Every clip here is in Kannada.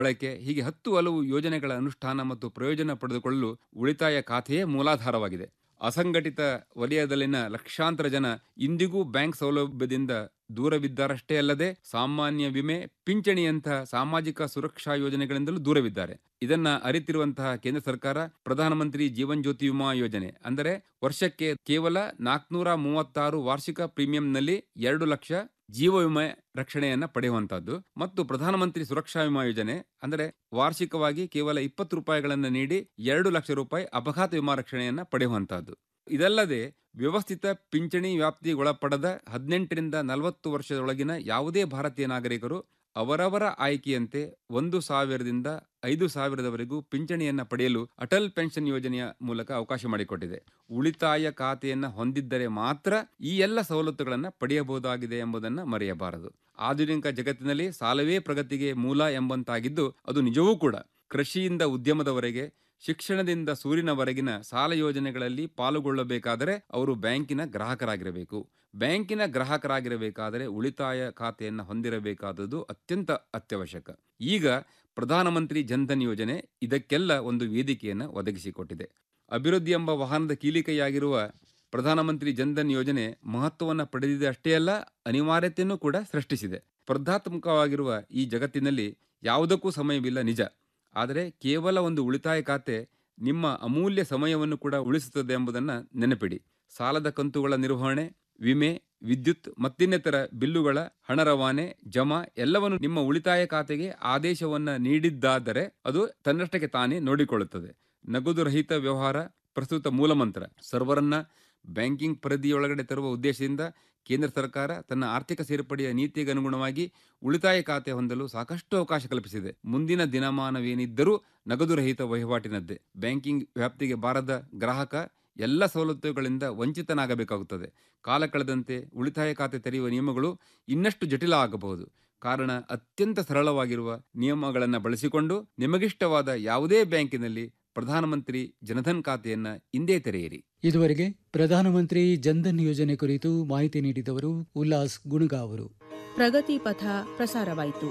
ಬಳಕೆ ಹೀಗೆ ಹತ್ತು ಹಲವು ಯೋಜನೆಗಳ ಅನುಷ್ಠಾನ ಮತ್ತು ಪ್ರಯೋಜನ ಪಡೆದುಕೊಳ್ಳಲು ಉಳಿತಾಯ ಖಾತೆಯೇ ಮೂಲಾಧಾರವಾಗಿದೆ ಅಸಂಘಟಿತ ವಲಯದಲ್ಲಿನ ಲಕ್ಷಾಂತರ ಜನ ಇಂದಿಗೂ ಬ್ಯಾಂಕ್ ಸೌಲಭ್ಯದಿಂದ ದೂರವಿದ್ದಾರಷ್ಟೇ ಅಲ್ಲದೆ ಸಾಮಾನ್ಯ ವಿಮೆ ಪಿಂಚಣಿಯಂತಹ ಸಾಮಾಜಿಕ ಸುರಕ್ಷಾ ಯೋಜನೆಗಳಿಂದಲೂ ದೂರವಿದ್ದಾರೆ ಇದನ್ನ ಅರಿತಿರುವಂತಹ ಕೇಂದ್ರ ಸರ್ಕಾರ ಪ್ರಧಾನಮಂತ್ರಿ ಜೀವನ್ ಜ್ಯೋತಿ ವಿಮಾ ಯೋಜನೆ ಅಂದರೆ ವರ್ಷಕ್ಕೆ ಕೇವಲ ನಾಲ್ಕುನೂರ ಮೂವತ್ತಾರು ವಾರ್ಷಿಕ ಪ್ರೀಮಿಯಂನಲ್ಲಿ ಎರಡು ಲಕ್ಷ ಜೀವ ವಿಮೆ ರಕ್ಷಣೆಯನ್ನ ಪಡೆಯುವಂತಹದ್ದು ಮತ್ತು ಪ್ರಧಾನಮಂತ್ರಿ ಸುರಕ್ಷಾ ವಿಮಾ ಯೋಜನೆ ಅಂದರೆ ವಾರ್ಷಿಕವಾಗಿ ಕೇವಲ ಇಪ್ಪತ್ತು ರೂಪಾಯಿಗಳನ್ನು ನೀಡಿ ಎರಡು ಲಕ್ಷ ರೂಪಾಯಿ ಅಪಘಾತ ವಿಮಾ ರಕ್ಷಣೆಯನ್ನ ಪಡೆಯುವಂತಹದ್ದು ಇದಲ್ಲದೆ ವ್ಯವಸ್ಥಿತ ಪಿಂಚಣಿ ವ್ಯಾಪ್ತಿಗೊಳಪಡದ ಹದಿನೆಂಟರಿಂದ ನಲವತ್ತು ವರ್ಷದೊಳಗಿನ ಯಾವುದೇ ಭಾರತೀಯ ನಾಗರಿಕರು ಅವರವರ ಆಯ್ಕೆಯಂತೆ ಒಂದು ಸಾವಿರದಿಂದ ಐದು ಸಾವಿರದವರೆಗೂ ಪಿಂಚಣಿಯನ್ನ ಪಡೆಯಲು ಅಟಲ್ ಪೆನ್ಷನ್ ಯೋಜನೆಯ ಮೂಲಕ ಅವಕಾಶ ಮಾಡಿಕೊಟ್ಟಿದೆ ಉಳಿತಾಯ ಖಾತೆಯನ್ನ ಹೊಂದಿದ್ದರೆ ಮಾತ್ರ ಈ ಎಲ್ಲ ಸವಲತ್ತುಗಳನ್ನು ಪಡೆಯಬಹುದಾಗಿದೆ ಎಂಬುದನ್ನು ಮರೆಯಬಾರದು ಆಧುನಿಕ ಜಗತ್ತಿನಲ್ಲಿ ಸಾಲವೇ ಪ್ರಗತಿಗೆ ಮೂಲ ಎಂಬಂತಾಗಿದ್ದು ಅದು ನಿಜವೂ ಕೂಡ ಕೃಷಿಯಿಂದ ಉದ್ಯಮದವರೆಗೆ ಶಿಕ್ಷಣದಿಂದ ಸೂರಿನವರೆಗಿನ ಸಾಲ ಯೋಜನೆಗಳಲ್ಲಿ ಪಾಲುಗೊಳ್ಳಬೇಕಾದರೆ ಅವರು ಬ್ಯಾಂಕಿನ ಗ್ರಾಹಕರಾಗಿರಬೇಕು ಬ್ಯಾಂಕಿನ ಗ್ರಾಹಕರಾಗಿರಬೇಕಾದರೆ ಉಳಿತಾಯ ಖಾತೆಯನ್ನು ಹೊಂದಿರಬೇಕಾದದ್ದು ಅತ್ಯಂತ ಅತ್ಯವಶ್ಯಕ ಈಗ ಪ್ರಧಾನಮಂತ್ರಿ ಜನ್ಧನ್ ಯೋಜನೆ ಇದಕ್ಕೆಲ್ಲ ಒಂದು ವೇದಿಕೆಯನ್ನು ಒದಗಿಸಿಕೊಟ್ಟಿದೆ ಅಭಿವೃದ್ಧಿ ಎಂಬ ವಾಹನದ ಕೀಲಿಕೆಯಾಗಿರುವ ಪ್ರಧಾನಮಂತ್ರಿ ಜನ್ಧನ್ ಯೋಜನೆ ಮಹತ್ವವನ್ನು ಪಡೆದಿದೆ ಅಷ್ಟೇ ಅಲ್ಲ ಅನಿವಾರ್ಯತೆಯನ್ನು ಕೂಡ ಸೃಷ್ಟಿಸಿದೆ ಸ್ಪರ್ಧಾತ್ಮಕವಾಗಿರುವ ಈ ಜಗತ್ತಿನಲ್ಲಿ ಯಾವುದಕ್ಕೂ ಸಮಯವಿಲ್ಲ ನಿಜ ಆದರೆ ಕೇವಲ ಒಂದು ಉಳಿತಾಯ ಖಾತೆ ನಿಮ್ಮ ಅಮೂಲ್ಯ ಸಮಯವನ್ನು ಕೂಡ ಉಳಿಸುತ್ತದೆ ಎಂಬುದನ್ನು ನೆನಪಿಡಿ ಸಾಲದ ಕಂತುಗಳ ನಿರ್ವಹಣೆ ವಿಮೆ ವಿದ್ಯುತ್ ಮತ್ತಿನ್ನಿತರ ಬಿಲ್ಲುಗಳ ಹಣ ರವಾನೆ ಜಮಾ ಎಲ್ಲವನ್ನು ನಿಮ್ಮ ಉಳಿತಾಯ ಖಾತೆಗೆ ಆದೇಶವನ್ನ ನೀಡಿದ್ದಾದರೆ ಅದು ತನ್ನಷ್ಟಕ್ಕೆ ತಾನೇ ನೋಡಿಕೊಳ್ಳುತ್ತದೆ ನಗದು ರಹಿತ ವ್ಯವಹಾರ ಪ್ರಸ್ತುತ ಮೂಲಮಂತ್ರ ಸರ್ವರನ್ನ ಬ್ಯಾಂಕಿಂಗ್ ಪರಿಧಿಯೊಳಗಡೆ ತರುವ ಉದ್ದೇಶದಿಂದ ಕೇಂದ್ರ ಸರ್ಕಾರ ತನ್ನ ಆರ್ಥಿಕ ಸೇರ್ಪಡೆಯ ನೀತಿಗೆ ಅನುಗುಣವಾಗಿ ಉಳಿತಾಯ ಖಾತೆ ಹೊಂದಲು ಸಾಕಷ್ಟು ಅವಕಾಶ ಕಲ್ಪಿಸಿದೆ ಮುಂದಿನ ದಿನಮಾನವೇನಿದ್ದರೂ ನಗದು ರಹಿತ ವಹಿವಾಟಿನದ್ದೇ ಬ್ಯಾಂಕಿಂಗ್ ವ್ಯಾಪ್ತಿಗೆ ಬಾರದ ಗ್ರಾಹಕ ಎಲ್ಲ ಸವಲತ್ತುಗಳಿಂದ ವಂಚಿತನಾಗಬೇಕಾಗುತ್ತದೆ ಕಾಲ ಕಳೆದಂತೆ ಉಳಿತಾಯ ಖಾತೆ ತೆರೆಯುವ ನಿಯಮಗಳು ಇನ್ನಷ್ಟು ಜಟಿಲ ಆಗಬಹುದು ಕಾರಣ ಅತ್ಯಂತ ಸರಳವಾಗಿರುವ ನಿಯಮಗಳನ್ನು ಬಳಸಿಕೊಂಡು ನಿಮಗಿಷ್ಟವಾದ ಯಾವುದೇ ಬ್ಯಾಂಕಿನಲ್ಲಿ ಪ್ರಧಾನಮಂತ್ರಿ ಜನಧನ್ ಖಾತೆಯನ್ನ ಇಂದೇ ತೆರೆಯಿರಿ ಇದುವರೆಗೆ ಪ್ರಧಾನಮಂತ್ರಿ ಜನ್ಧನ್ ಯೋಜನೆ ಕುರಿತು ಮಾಹಿತಿ ನೀಡಿದವರು ಉಲ್ಲಾಸ್ ಗುಣಗಾ ಅವರು ಪ್ರಗತಿ ಪಥ ಪ್ರಸಾರವಾಯಿತು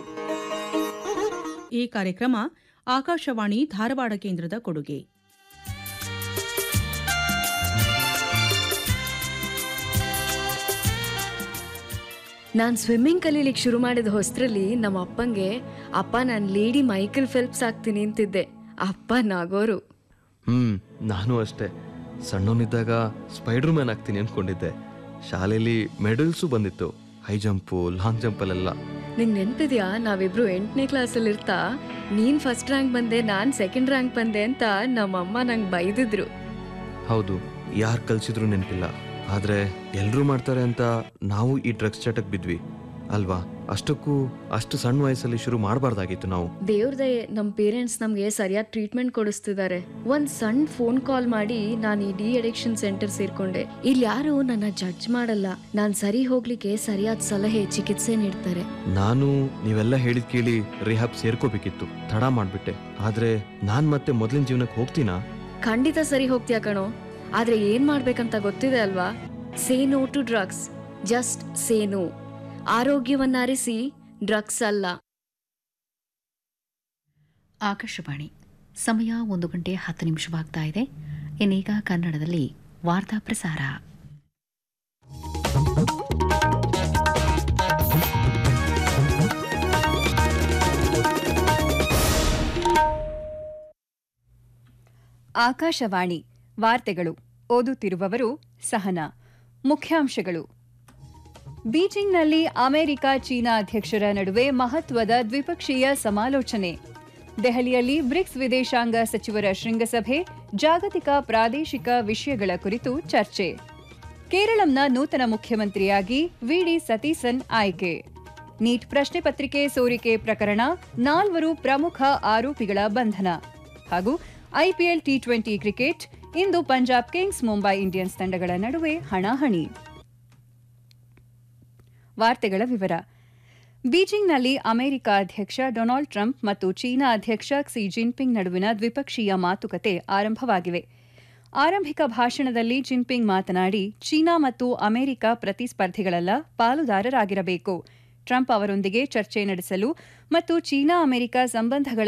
ಈ ಕಾರ್ಯಕ್ರಮ ಆಕಾಶವಾಣಿ ಧಾರವಾಡ ಕೇಂದ್ರದ ಕೊಡುಗೆ ನಾನು ಸ್ವಿಮ್ಮಿಂಗ್ ಕಲೀಲಿಕ್ಕೆ ಶುರು ಮಾಡಿದ ಹೊಸ್ತ್ರಲ್ಲಿ ನಮ್ಮ ಅಪ್ಪಂಗೆ ಅಪ್ಪ ನಾನು ಲೇಡಿ ಮೈಕಲ್ ಫೆಲ್ಪ್ಸ್ ಆಗ್ತೀನಿ ಅಂತಿದ್ದೆ ಅಪ್ಪ ನಾಗೋರು ಹ್ಮ್ ನಾನು ಅಷ್ಟೇ ಸಣ್ಣವನಿದ್ದಾಗ ಸ್ಪೈಡರ್ ಮ್ಯಾನ್ ಆಗ್ತೀನಿ ಅನ್ಕೊಂಡಿದ್ದೆ ಶಾಲೆಯಲ್ಲಿ ಮೆಡಲ್ಸು ಬಂದಿತ್ತು ಹೈ ಜಂಪು ಲಾಂಗ್ ಜಂಪಲ್ಲೆಲ್ಲ ನಿಂಗೆ ನೆನ್ಪಿದ್ಯಾ ನಾವಿಬ್ರು ಎಂಟನೇ ಕ್ಲಾಸಲ್ಲಿ ಇರ್ತಾ ನೀನ್ ಫಸ್ಟ್ ರ್ಯಾಂಕ್ ಬಂದೆ ನಾನು ಸೆಕೆಂಡ್ ರ್ಯಾಂಕ್ ಬಂದೆ ಅಂತ ನಮ್ಮಮ್ಮ ನಂಗೆ ಬೈದಿದ್ರು ಹೌದು ಯಾರು ಕಲ್ಸಿದ್ರು ನೆನಪಿಲ್ಲ ಆದ್ರೆ ಎಲ್ರೂ ಮಾಡ್ತಾರೆ ಅಂತ ನಾವು ಈ ಡ್ರಗ್ಸ್ ಚಟಕ್ ಬಿದ್ವಿ ಅಲ್ವಾ ಅಷ್ಟಕ್ಕೂ ಅಷ್ಟು ಸಣ್ಣ ವಯಸ್ಸಲ್ಲಿ ಶುರು ಮಾಡಬಾರ್ದಾಗಿತ್ತು ನಾವು ದೇವ್ರ ದಯೆ ನಮ್ಮ ಪೇರೆಂಟ್ಸ್ ನಮಗೆ ಸರಿಯಾದ ಟ್ರೀಟ್ಮೆಂಟ್ ಕೊಡಿಸ್ತಿದ್ದಾರೆ ಒಂದ್ ಸಣ್ಣ ಫೋನ್ ಕಾಲ್ ಮಾಡಿ ನಾನು ಈ ಡಿ ಅಡಿಕ್ಷನ್ ಸೆಂಟರ್ ಸೇರ್ಕೊಂಡೆ ಇಲ್ಲಿ ಯಾರು ನನ್ನ ಜಡ್ಜ್ ಮಾಡಲ್ಲ ನಾನು ಸರಿ ಹೋಗ್ಲಿಕ್ಕೆ ಸರಿಯಾದ ಸಲಹೆ ಚಿಕಿತ್ಸೆ ನೀಡ್ತಾರೆ ನಾನು ನೀವೆಲ್ಲ ಹೇಳಿದ್ ಕೇಳಿ ರಿಹಾಬ್ ಸೇರ್ಕೋಬೇಕಿತ್ತು ತಡ ಮಾಡ್ಬಿಟ್ಟೆ ಆದ್ರೆ ನಾನ್ ಮತ್ತೆ ಮೊದಲಿನ ಜೀವನಕ್ಕೆ ಹೋಗ್ತೀನಾ ಖಂಡಿತ ಸರಿ ಹೋಗ್ತೀಯ ಕಣೋ ಆದ್ರೆ ಏನ್ ಮಾಡ್ಬೇಕಂತ ಗೊತ್ತಿದೆ ಅಲ್ವಾ say no to drugs just say no ಆರೋಗ್ಯವನ್ನಾರಿಸಿ ಡ್ರಗ್ಸ್ ಅಲ್ಲ ಆಕಾಶವಾಣಿ ಸಮಯ ಒಂದು ಗಂಟೆ ಹತ್ತು ನಿಮಿಷವಾಗ್ತಾ ಇದೆ ಇನ್ನೀಗ ಕನ್ನಡದಲ್ಲಿ ವಾರ್ತಾ ಪ್ರಸಾರ ಆಕಾಶವಾಣಿ ವಾರ್ತೆಗಳು ಓದುತ್ತಿರುವವರು ಸಹನಾ ಮುಖ್ಯಾಂಶಗಳು ಬೀಜಿಂಗ್ನಲ್ಲಿ ಅಮೆರಿಕ ಚೀನಾ ಅಧ್ಯಕ್ಷರ ನಡುವೆ ಮಹತ್ವದ ದ್ವಿಪಕ್ಷೀಯ ಸಮಾಲೋಚನೆ ದೆಹಲಿಯಲ್ಲಿ ಬ್ರಿಕ್ಸ್ ವಿದೇಶಾಂಗ ಸಚಿವರ ಶೃಂಗಸಭೆ ಜಾಗತಿಕ ಪ್ರಾದೇಶಿಕ ವಿಷಯಗಳ ಕುರಿತು ಚರ್ಚೆ ಕೇರಳಂನ ನೂತನ ಮುಖ್ಯಮಂತ್ರಿಯಾಗಿ ವಿಡಿ ಸತೀಸನ್ ಆಯ್ಕೆ ನೀಟ್ ಪ್ರಶ್ನೆ ಪತ್ರಿಕೆ ಸೋರಿಕೆ ಪ್ರಕರಣ ನಾಲ್ವರು ಪ್ರಮುಖ ಆರೋಪಿಗಳ ಬಂಧನ ಹಾಗೂ ಐಪಿಎಲ್ ಟಿ ಟ್ವೆಂಟಿ ಕ್ರಿಕೆಟ್ ಇಂದು ಪಂಜಾಬ್ ಕಿಂಗ್ಸ್ ಮುಂಬೈ ಇಂಡಿಯನ್ಸ್ ತಂಡಗಳ ನಡುವೆ ಹಣಾಹಣಿ ವಾರ್ತೆಗಳ ವಿವರ ಬೀಜಿಂಗ್ನಲ್ಲಿ ಅಮೆರಿಕ ಅಧ್ಯಕ್ಷ ಡೊನಾಲ್ಡ್ ಟ್ರಂಪ್ ಮತ್ತು ಚೀನಾ ಅಧ್ಯಕ್ಷ ಕ್ಸಿ ಜಿನ್ಪಿಂಗ್ ನಡುವಿನ ದ್ವಿಪಕ್ಷೀಯ ಮಾತುಕತೆ ಆರಂಭವಾಗಿವೆ ಆರಂಭಿಕ ಭಾಷಣದಲ್ಲಿ ಜಿನ್ಪಿಂಗ್ ಮಾತನಾಡಿ ಚೀನಾ ಮತ್ತು ಅಮೆರಿಕ ಪ್ರತಿಸ್ಪರ್ಧಿಗಳಲ್ಲ ಪಾಲುದಾರರಾಗಿರಬೇಕು ಟ್ರಂಪ್ ಅವರೊಂದಿಗೆ ಚರ್ಚೆ ನಡೆಸಲು ಮತ್ತು ಚೀನಾ ಅಮೆರಿಕ ಸಂಬಂಧಗಳ